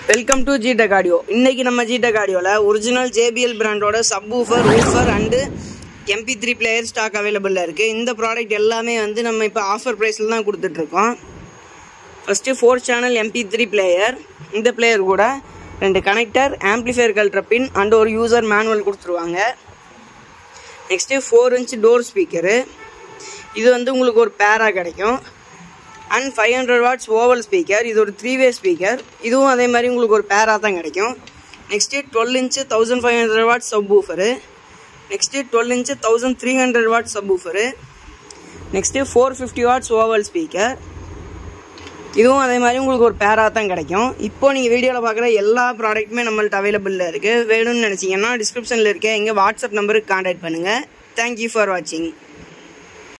welcome to ஜிடெக் audio இன்னைக்கு நம்ம G Tech ஆடியோவில் ஒரிஜினல் ஜேபிஎல் பிராண்டோட subwoofer woofer and MP three player stock அவைலபிளில் இருக்குது இந்த ப்ராடக்ட் எல்லாமே வந்து நம்ம இப்போ ஆஃபர் ப்ரைஸில் தான் கொடுத்துட்ருக்கோம் first four channel MP three player இந்த பிளேயர் கூட ரெண்டு கனெக்டர் ஆம்ப்ளிஃபையர் கல்ட்ர பின் அண்ட் ஒரு யூசர் மேனுவல் கொடுத்துருவாங்க next four inch door speaker இது வந்து உங்களுக்கு ஒரு பேரா கிடைக்கும் and five hundred watts oval speaker இது ஒரு த்ரீ வே ஸ்பீக்கர் இதுவும் அதே மாதிரி உங்களுக்கு ஒரு பேரா தான் கிடைக்கும் next twelve inch thousand five hundred watts subwoofer next twelve inch thousand three hundred watts subwoofer next four fifty watts oval speaker இதுவும் அதே மாதிரி உங்களுக்கு ஒரு பேரா தான் கிடைக்கும் இப்போ நீங்கள் வீடியோவில் பார்க்குற எல்லா ப்ராடக்ட்டுமே நம்மள்ட்ட அவைலபிளில் இருக்குது வேணும்னு நினச்சிங்கன்னா டிஸ்கிரிப்ஷனில் இருக்க எங்கள் வாட்ஸ்அப் நம்பருக்கு காண்டாக்ட் பண்ணுங்கள் தேங்க்யூ ஃபார் வாட்சிங்